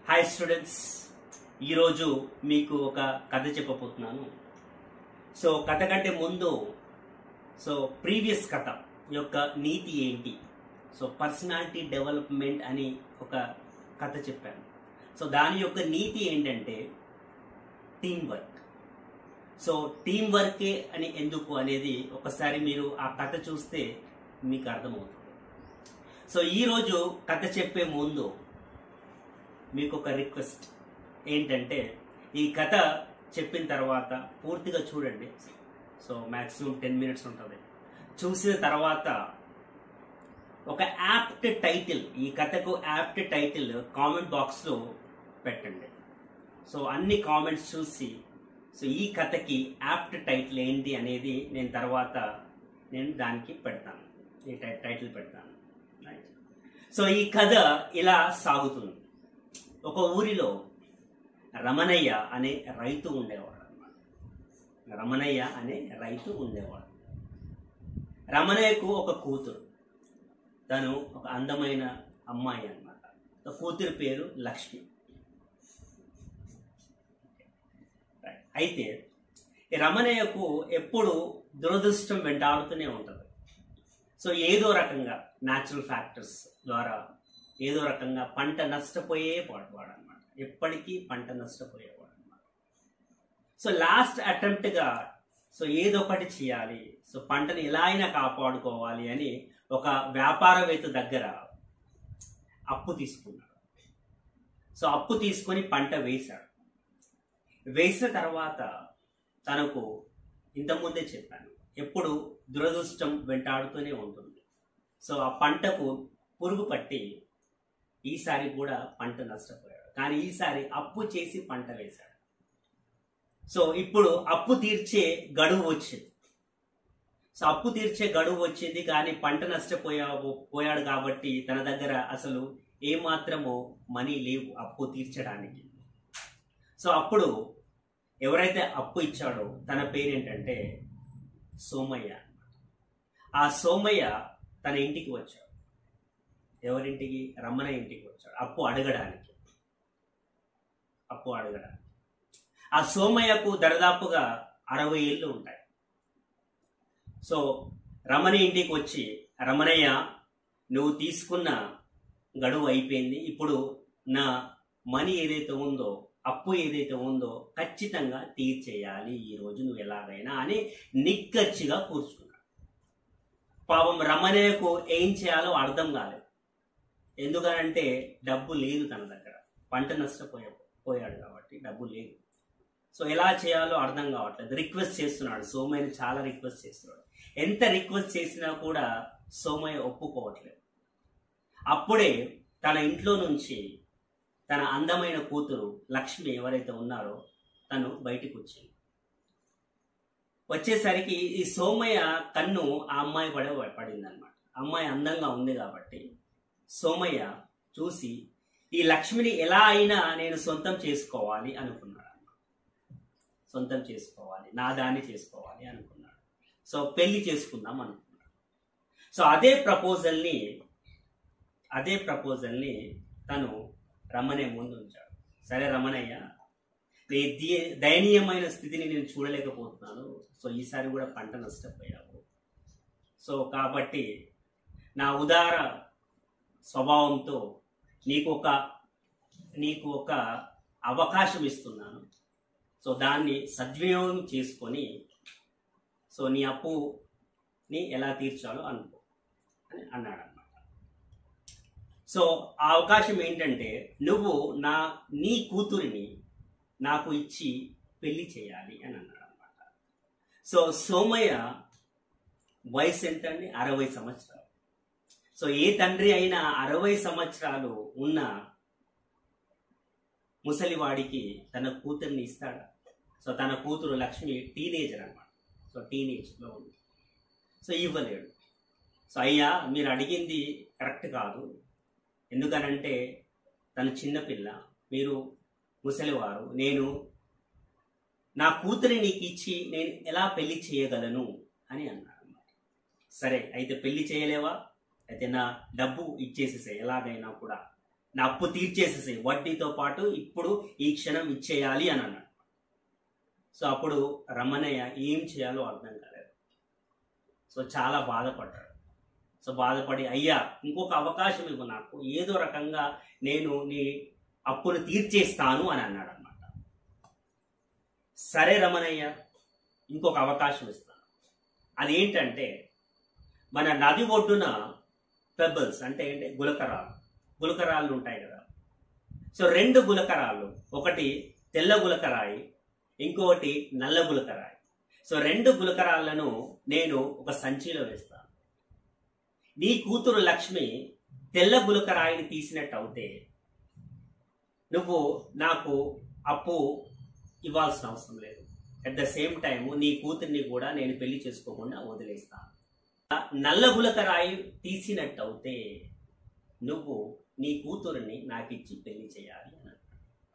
Hi students ఈరోజు మీకు ఒక కథ చెప్పబోతున్నాను సో కథ కంటే ముందు సో ప్రీవియస్ కథ యొక్క నీతి ఏంటి సో పర్సనాలిటీ డెవలప్మెంట్ అని ఒక కథ చెప్పాను సో దాని యొక్క నీతి ఏంటంటే టీం వర్క్ సో టీం వర్కే అని ఎందుకు అనేది ఒకసారి మీరు ఆ కథ చూస్తే మీకు అర్థమవుతుంది సో ఈరోజు కథ చెప్పే ముందు మీకు ఒక రిక్వెస్ట్ ఏంటంటే ఈ కథ చెప్పిన తర్వాత పూర్తిగా చూడండి సో మ్యాక్సిమం టెన్ మినిట్స్ ఉంటుంది చూసిన తర్వాత ఒక యాప్ట్ టైటిల్ ఈ కథకు యాప్ట్ టైటిల్ కామెంట్ బాక్స్లో పెట్టండి సో అన్ని కామెంట్స్ చూసి సో ఈ కథకి యాప్ట్ టైటిల్ ఏంటి అనేది నేను తర్వాత నేను దానికి పెడతాను ఈ టై- టైటిల్ పెడతాను రైట్ సో ఈ కథ ఇలా సాగుతుంది ఒక ఊరిలో రమణయ్య అనే రైతు ఉండేవాడు అన్నమాట రమణయ్య అనే రైతు ఉండేవాడు రమణయ్యకు ఒక కూతురు తను ఒక అందమైన అమ్మాయి అన్నమాట కూతురి పేరు లక్ష్మి Right. అయితే ఈ రమణయ్యకు ఎప్పుడు దురదృష్టం వెంటాడుతూనే ఉంటుంది సో ఏదో రకంగా న్యాచురల్ ఫ్యాక్టర్స్ ద్వారా ఏదో రకంగా పంట నష్టపోయే వాడు అనమాట ఎప్పటికీ పంట నష్టపోయేవాడు అనమాట సో లాస్ట్ అటెంప్ట్గా సో ఏదో ఒకటి చేయాలి సో పంటని ఎలా అయినా కాపాడుకోవాలి అని ఒక వ్యాపారవేత్త దగ్గర అప్పు తీసుకున్నాడు సో అప్పు తీసుకొని పంట వేశాడు వేసిన తర్వాత తనకు ఇంతకుముందే చెప్పాను ఎప్పుడు దురదృష్టం వెంటాడుతూనే ఉంటుంది సో ఆ పంటకు పురుగు పట్టి ఈసారి కూడా పంట నష్టపోయాడు కానీ ఈసారి అప్పు చేసి పంట వేశాడు సో ఇప్పుడు అప్పు తీర్చే గడువు వచ్చింది సో అప్పు తీర్చే గడువు వచ్చింది కానీ పంట నష్టపోయా పోయాడు కాబట్టి తన దగ్గర అసలు ఏమాత్రము మనీ లేవు అప్పు తీర్చడానికి సో అప్పుడు ఎవరైతే అప్పు ఇచ్చాడో తన పేరేంటంటే సోమయ్య ఆ సోమయ్య తన ఇంటికి వచ్చాడు ఎవరింటికి రమణ ఇంటికి వచ్చాడు అప్పు అడగడానికి అప్పు అడగడానికి ఆ సోమయ్యకు దరిదాపుగా అరవై ఏళ్ళు ఉంటాయి సో రమణ ఇంటికి వచ్చి రమణయ్య నువ్వు తీసుకున్న గడువు అయిపోయింది ఇప్పుడు నా మనీ ఏదైతే ఉందో అప్పు ఏదైతే ఉందో ఖచ్చితంగా తీర్చేయాలి ఈ రోజు నువ్వు ఎలాగైనా అని నిక్కచ్చిగా కూర్చున్నాడు పాపం రమణయ్యకు ఏం చేయాలో అర్థం కాలేదు ఎందుకనంటే డబ్బు లేదు తన దగ్గర పంట నష్టపోయా పోయాడు కాబట్టి డబ్బు లేదు సో ఎలా చేయాలో అర్థం కావట్లేదు రిక్వెస్ట్ చేస్తున్నాడు సోమయ్యని చాలా రిక్వెస్ట్ చేస్తున్నాడు ఎంత రిక్వెస్ట్ చేసినా కూడా సోమయ్య ఒప్పుకోవట్లేదు అప్పుడే తన ఇంట్లో నుంచి తన అందమైన కూతురు లక్ష్మి ఎవరైతే ఉన్నారో తను బయటికి వచ్చింది వచ్చేసరికి ఈ సోమయ్య కన్ను ఆ అమ్మాయి పడే పడింది అనమాట అమ్మాయి అందంగా ఉంది కాబట్టి సోమయ్య చూసి ఈ లక్ష్మిని ఎలా అయినా నేను సొంతం చేసుకోవాలి అనుకున్నాడు అన్నమాట సొంతం చేసుకోవాలి నా దాన్ని చేసుకోవాలి అనుకున్నాడు సో పెళ్లి చేసుకుందాం అనుకున్నాడు సో అదే ప్రపోజల్ని అదే ప్రపోజల్ని తను రమణయ్య ముందు ఉంచాడు సరే రమణయ్య నీ దీ- దయనీయమైన స్థితిని నేను చూడలేకపోతున్నాను సో ఈసారి కూడా పంట నష్టపోయావు సో కాబట్టి నా ఉదార స్వభావంతో నీకు ఒక నీకు ఒక అవకాశం ఇస్తున్నాను సో దాన్ని సద్వినియోగం చేసుకొని సో నీ అప్పుని ఎలా తీర్చాలో అనుకో అని అన్నాడు అనమాట సో ఆ అవకాశం ఏంటంటే నువ్వు నా నీ కూతురిని నాకు ఇచ్చి పెళ్లి చేయాలి అని అన్నాడు అనమాట సో సోమయ్య వయసు ఎంత అండి అరవై సంవత్సరాలు సో ఏ తండ్రి అయినా అరవై సంవత్సరాలు ఉన్న ముసలివాడికి తన కూతుర్ని ఇస్తాడా సో తన కూతురు లక్ష్మి టీనేజర్ అన్నమాట సో టీనేజ్లో ఉంది సో ఇవ్వలేడు సో అయ్యా మీరు అడిగింది కరెక్ట్ కాదు ఎందుకనంటే తను చిన్నపిల్ల మీరు ముసలివారు నేను నా కూతురి నీకు ఇచ్చి నేను ఎలా పెళ్లి చేయగలను అని అన్నాడు అన్నమాట. సరే అయితే పెళ్లి చేయలేవా అయితే నా డబ్బు ఇచ్చేసేసే ఎలాగైనా కూడా నా అప్పు తీర్చేసేసి వడ్డీతో పాటు ఇప్పుడు ఈ క్షణం ఇచ్చేయాలి అని అన్నాడు సో అప్పుడు రమణయ్య ఏం చేయాలో అర్థం కాలేదు సో చాలా బాధపడ్డాడు సో బాధపడి అయ్యా ఇంకొక అవకాశం ఇవ్వు నాకు ఏదో రకంగా నేను నీ అప్పును తీర్చేస్తాను అని అన్నాడు అనమాట సరే రమణయ్య ఇంకొక అవకాశం ఇస్తాను అదేంటంటే మన నది ఒడ్డున పెబల్స్ అంటే ఏంటి గులకరాలు గులకరాళ్ళు ఉంటాయి కదా సో రెండు గులకరాళ్ళు ఒకటి తెల్ల గులకరాయి ఇంకొకటి నల్ల గులకరాయి సో రెండు గులకరాలను నేను ఒక సంచిలో వేస్తాను నీ కూతురు లక్ష్మి తెల్ల గులకరాయిని తీసినట్టు అవుతే నువ్వు నాకు అప్పు ఇవ్వాల్సిన అవసరం లేదు అట్ ద సేమ్ టైం నీ కూతుర్ని కూడా నేను పెళ్లి చేసుకోకుండా వదిలేస్తాను నల్ల గులకరాయి తీసినట్టు అవుతే నువ్వు నీ కూతురుని నాకిచ్చి పెళ్లి చేయాలి అని అన్నాడు.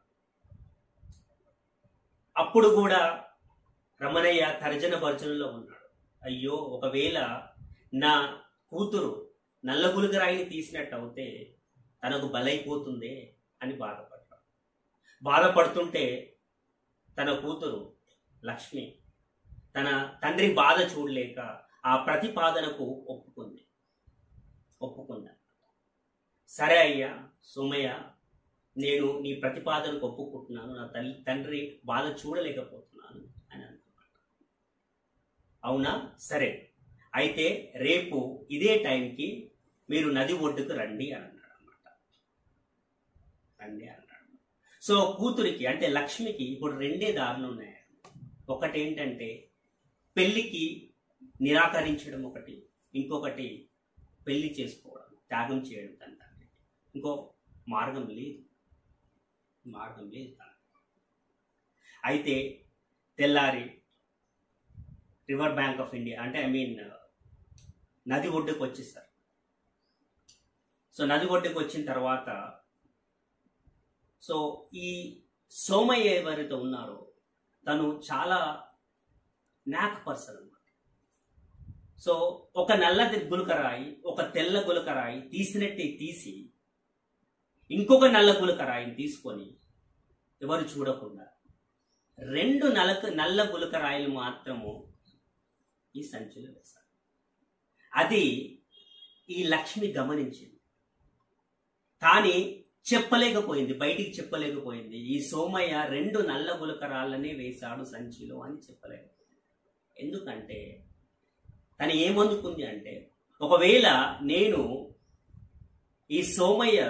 అప్పుడు కూడా రమణయ్య తర్జన భర్జనలో ఉన్నాడు అయ్యో ఒకవేళ నా కూతురు నల్ల గులకరాయిని తీసినట్టు అవుతే తనకు బలైపోతుందే అని బాధపడ్డాడు బాధపడుతుంటే తన కూతురు లక్ష్మి తన తండ్రి బాధ చూడలేక ఆ ప్రతిపాదనకు ఒప్పుకుంది ఒప్పుకుందా సరే అయ్యా సోమయ్య నేను నీ ప్రతిపాదనకు ఒప్పుకుంటున్నాను నా తల్లి తండ్రి బాధ చూడలేకపోతున్నాను అని అనుకున్నాడు అవునా సరే అయితే రేపు ఇదే టైంకి మీరు నది ఒడ్డుకు రండి అని అన్నాడు అనమాట రండి అన్నాడు సో కూతురికి అంటే లక్ష్మికి ఇప్పుడు రెండే దారులు ఉన్నాయి ఒకటి ఏంటంటే పెళ్లికి నిరాకరించడం ఒకటి ఇంకొకటి పెళ్లి చేసుకోవడం త్యాగం చేయడం తన తండ్రికి ఇంకో మార్గం లేదు మార్గం లేదు తనకు అయితే తెల్లారి రివర్ బ్యాంక్ ఆఫ్ ఇండియా అంటే ఐ మీన్ నది ఒడ్డుకు వచ్చేస్తారు సో నది ఒడ్డుకు వచ్చిన తర్వాత సో ఈ సోమయ్య ఎవరైతే ఉన్నారో తను చాలా నాక్ పర్సన్ అనమాట సో ఒక నల్ల గులకరాయి ఒక తెల్ల గులకరాయి తీసినట్టే తీసి ఇంకొక నల్ల గులకరాయిని తీసుకొని ఎవరు చూడకుండా రెండు నలక నల్ల గులకరాయిలు మాత్రము ఈ సంచిలో వేశారు అది ఈ లక్ష్మి గమనించింది కానీ చెప్పలేకపోయింది బయటికి చెప్పలేకపోయింది ఈ సోమయ్య రెండు నల్ల గులకరాళ్ళనే వేశాడు సంచిలో అని చెప్పలేకపోయింది ఎందుకంటే తను ఏమందుకుంది అంటే ఒకవేళ నేను ఈ సోమయ్య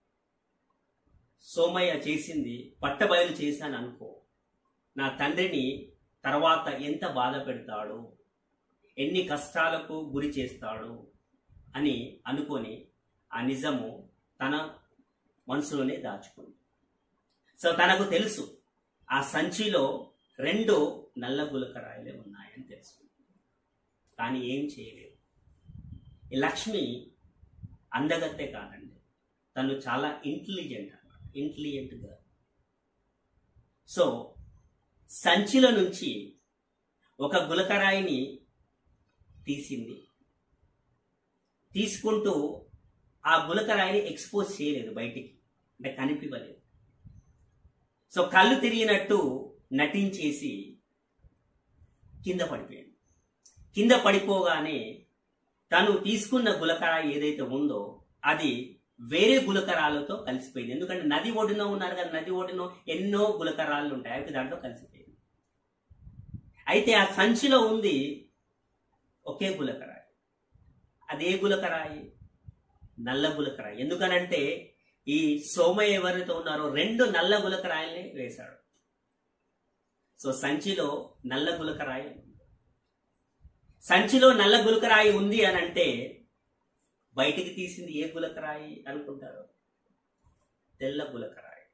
సోమయ్య చేసింది పట్టబయలు చేశాను అనుకో నా తండ్రిని తర్వాత ఎంత బాధ పెడతాడు ఎన్ని కష్టాలకు గురి చేస్తాడు అని అనుకొని ఆ నిజము తన మనసులోనే దాచుకుంది సో తనకు తెలుసు ఆ సంచిలో రెండు నల్ల గులకరాయలే ఉన్నాయని తెలుసు కానీ ఏం చేయలేదు ఈ లక్ష్మి అందగత్తే కాదండి తను చాలా ఇంటెలిజెంట్ అన్నమాట ఇంటెలిజెంట్గా సో సంచిలో నుంచి ఒక గులకరాయిని తీసింది తీసుకుంటూ ఆ గులకరాయిని ఎక్స్పోజ్ చేయలేదు బయటికి అంటే కనిపివ్వలేదు సో కళ్ళు తిరిగినట్టు నటించేసి కింద పడిపోయింది కింద పడిపోగానే తను తీసుకున్న గులకరాయి ఏదైతే ఉందో అది వేరే గులకరాలతో కలిసిపోయింది ఎందుకంటే నది ఒడిన ఉన్నారు కదా నది ఒడిన ఎన్నో గులకరాళ్ళు ఉంటాయి అవి దాంట్లో కలిసిపోయింది అయితే ఆ సంచిలో ఉంది ఒకే గులకరాయి అదే గులకరాయి నల్ల గులకరాయి ఎందుకనంటే ఈ సోమయ్య ఎవరైతే ఉన్నారో రెండు నల్ల గులకరాయల్ని వేశాడు సో సంచిలో నల్ల గులకరాయి ఉంది. సంచిలో నల్ల గులకరాయి ఉంది అని అంటే బయటికి తీసింది ఏ గులకరాయి అనుకుంటారు తెల్ల గులకరాయి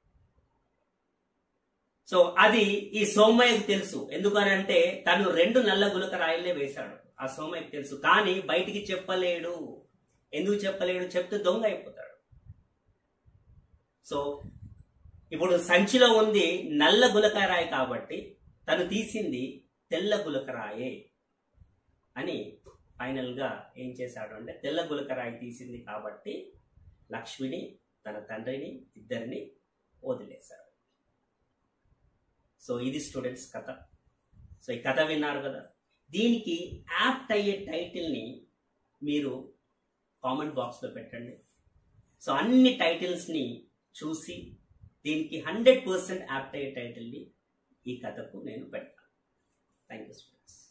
సో అది ఈ సోమయ్యకు తెలుసు ఎందుకనంటే తను రెండు నల్ల గులకరాయిలే వేశాడు ఆ సోమయ్యకు తెలుసు కానీ బయటికి చెప్పలేడు ఎందుకు చెప్పలేడు చెప్తే దొంగ అయిపోతాడు సో ఇప్పుడు సంచిలో ఉంది నల్ల గులకరాయి కాబట్టి తను తీసింది తెల్ల గులకరాయే అని ఫైనల్ గా ఏం చేశాడు అంటే తెల్ల గులకరాయి తీసింది కాబట్టి లక్ష్మిని తన తండ్రిని ఇద్దరిని వదిలేశారు సో ఇది స్టూడెంట్స్ కథ సో ఈ కథ విన్నారు కదా దీనికి యాప్ట్ అయ్యే టైటిల్ని మీరు కామెంట్ బాక్స్లో పెట్టండి సో అన్ని టైటిల్స్ని చూసి దీనికి హండ్రెడ్ పర్సెంట్ యాప్ట్ అయ్యే టైటిల్ని ఈ కథకు నేను పెడతాను థ్యాంక్ యూ స్టూడెంట్స్